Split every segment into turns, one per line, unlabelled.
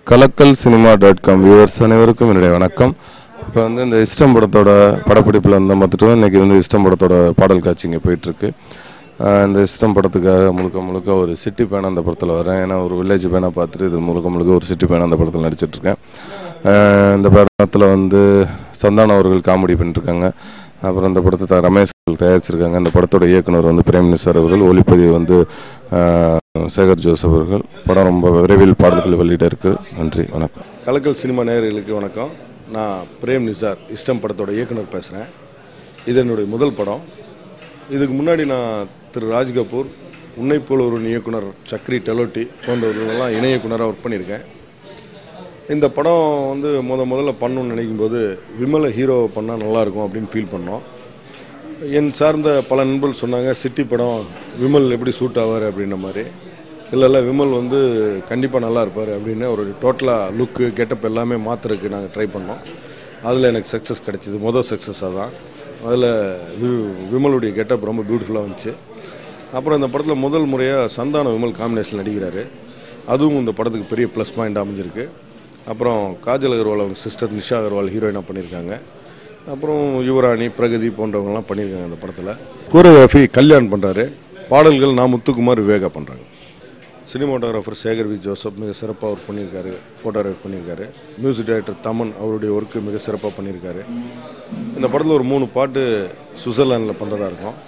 கலக்கல் cinema dot com viewers அனைவருக்கும் என்னுடைய வணக்கம் இப்போ வந்து இந்த இஷ்டம் படத்தோட படப்பிடிப்பில் வந்து பார்த்துட்டு இன்னைக்கு வந்து இஷ்டம் படத்தோட பாடல் காட்சி இங்கே போயிட்டுருக்கு இந்த இஷ்டம் படத்துக்காக முழுக்க முழுக்க ஒரு சிட்டி பேனா அந்த படத்தில் வரேன் ஏன்னா ஒரு வில்லேஜ் பேனா பார்த்துட்டு இது முழுக்க முழுக்க ஒரு சிட்டி பேனா அந்த படத்தில் நடிச்சிட்ருக்கேன் இந்த படத்தில் வந்து சந்தானம் அவர்கள் காமெடி பண்ணிட்டுருக்காங்க அப்புறம் இந்த படத்தை த- ரமேஷ் அவர்கள் தயாரிச்சிருக்காங்க இந்த படத்தோட இயக்குனர் வந்து பிரேம் நிசார் அவர்கள் ஒளிப்பதிவு வந்து ஆஹ், சேகர் ஜோசப் அவர்கள் படம் ரொம்ப விரைவில் பாடல்கள் வெளியிட இருக்கு நன்றி வணக்கம்
கலக்கல் சினிமா நேயர்களுக்கு வணக்கம் நான் பிரேம் நிசார் இஷ்டம் படத்தோட இயக்குனர் பேசுகிறேன் இது என்னுடைய முதல் படம் இதுக்கு முன்னாடி நான் திரு ராஜ் கபூர் உன்னை போல் ஒரு இயக்குனர் சக்ரி டெலோட்டி போன்றவர்களெல்லாம் இணை இயக்குனராக ஒர்க் பண்ணியிருக்கேன் இந்த படம் வந்து முத முதல்ல பண்ணணும்னு நினைக்கும் போது விமலை ஹீரோ பண்ணால் நல்லாயிருக்கும் அப்படின்னு ஃபீல் பண்ணோம் என் சார்ந்த பல நண்பர்கள் சொன்னாங்க சிட்டி படம் விமல் எப்படி சூட் ஆவார் அப்படின்ற மாதிரி இல்லை இல்லை விமல் வந்து கண்டிப்பாக நல்லா இருப்பார் அப்படின்னு ஒரு டோட்டலாக லுக்கு கெட்டப் எல்லாமே மாற்றுறதுக்கு நாங்கள் ட்ரை பண்ணோம் அதில் எனக்கு சக்ஸஸ் கிடச்சிது மொதல் சக்ஸஸாக தான் அதில் விமலுடைய கெட்டப் ரொம்ப பியூட்டிஃபுல்லாக வந்துச்சு அப்புறம் இந்த படத்தில் முதல் முறையாக சந்தான விமல் காம்பினேஷன் நடிக்கிறாரு அதுவும் இந்த படத்துக்கு பெரிய ப்ளஸ் பாயிண்ட் அமைஞ்சிருக்கு அப்புறம் காஜல் அகர்வால் அவங்க சிஸ்டர் நிஷா அகர்வால் ஹீரோயினாக பண்ணியிருக்காங்க அப்புறம் யுவராணி பிரகதி போன்றவங்கலாம் பண்ணியிருக்காங்க அந்த படத்தில் கோரியோகிராஃபி கல்யாண் பண்ணுறாரு பாடல்கள் நான் முத்துக்குமார் விவேகா பண்ணுறாங்க சினிமாட்டோகிராஃபர் சேகர் வி ஜோசப் மிக சிறப்பாக ஒர்க் பண்ணியிருக்காரு ஃபோட்டோகிராஃபி பண்ணியிருக்காரு மியூசிக் டைரக்டர் தமன் அவருடைய ஒர்க்கு மிக சிறப்பாக பண்ணியிருக்காரு இந்த படத்தில் ஒரு மூணு பாட்டு சுவிட்சர்லாண்டில் பண்ணுறதா இருக்கும்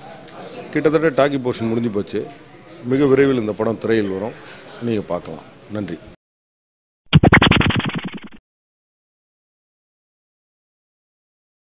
கிட்டத்தட்ட டாக்கி போர்ஷன் முடிஞ்சு போச்சு மிக விரைவில் இந்த படம் திரையில் வரும் நீங்கள் பார்க்கலாம் நன்றி